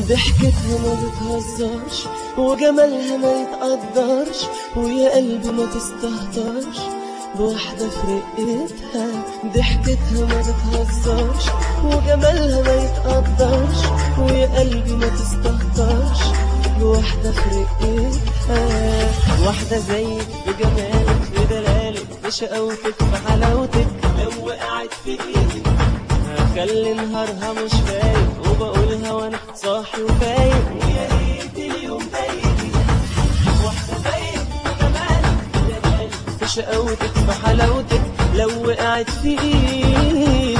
ضحكتها ما بتهزرش وجمالها ما يتقدرش ويا قلبي ما تستهترش بواحدة في رقتها ضحكتها ما بتهزرش وجمالها ما يتقدرش ويا قلبي ما تستهترش بواحدة في رقتها واحدة زيك بجمالك بدلالك بشقاوتك بحلاوتك لو وقعت في ايدك هخلي نهارها مش فايق وبقولها وانا صاحي وفايق ويا ريت اليوم ده يجي واحدة زيك بجمالك بدلالك بشقاوتك بحلاوتك لو وقعت في ايدي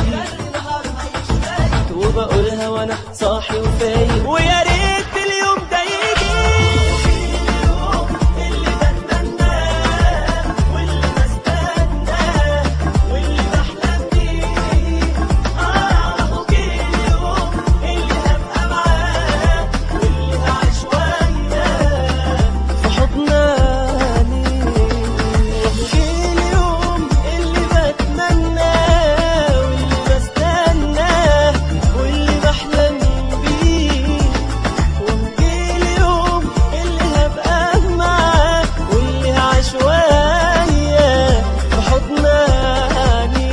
وبقولها وانا صاحي وفايق ويا ريت اليوم ده يجي اليوم اللي بتمناه واللي بستناه واللي بحلم بيه اه وجه اليوم اللي هبقى معاه واللي هعيش وياه في حضناني وجه اليوم اللي بتمناه واللي بستناه واللي بحلم بيه وجه اليوم اللي هبقى معاه واللي هعيش وياه في حضناني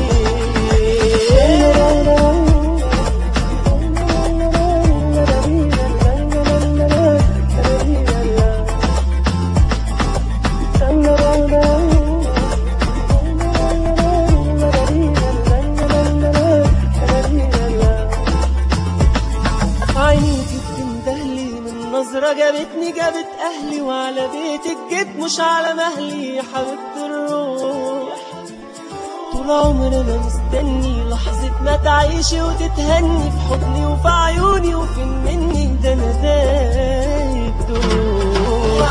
عينيكي بتندهلي من نظرة جابتني جابت أهلي وعلى بيتك جيت مش على مهلي يا حبيبة الروح طول عمري أنا مستني لحظة ما تعيشي وتتهني في حضني وفي عيوني وفين مني ده أنا دايب دوب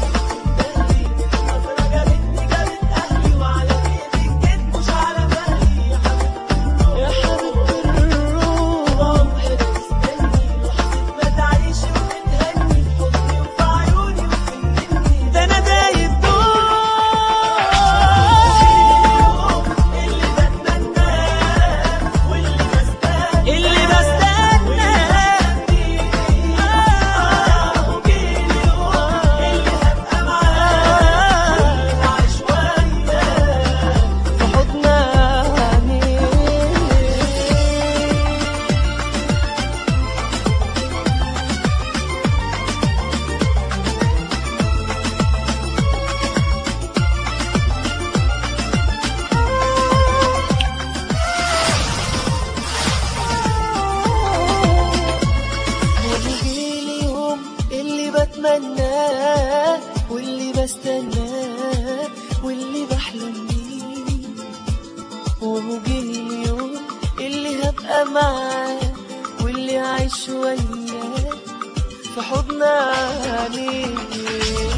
يا حبيبة الروح ده انا دايب اللي بستنى في حضناني ويجيلي يوم اللي بتمناه واللي بستناه واللي بحلم بيه ويجيلي يوم اللي هبقى معاه واللي عايش وياه في حضناني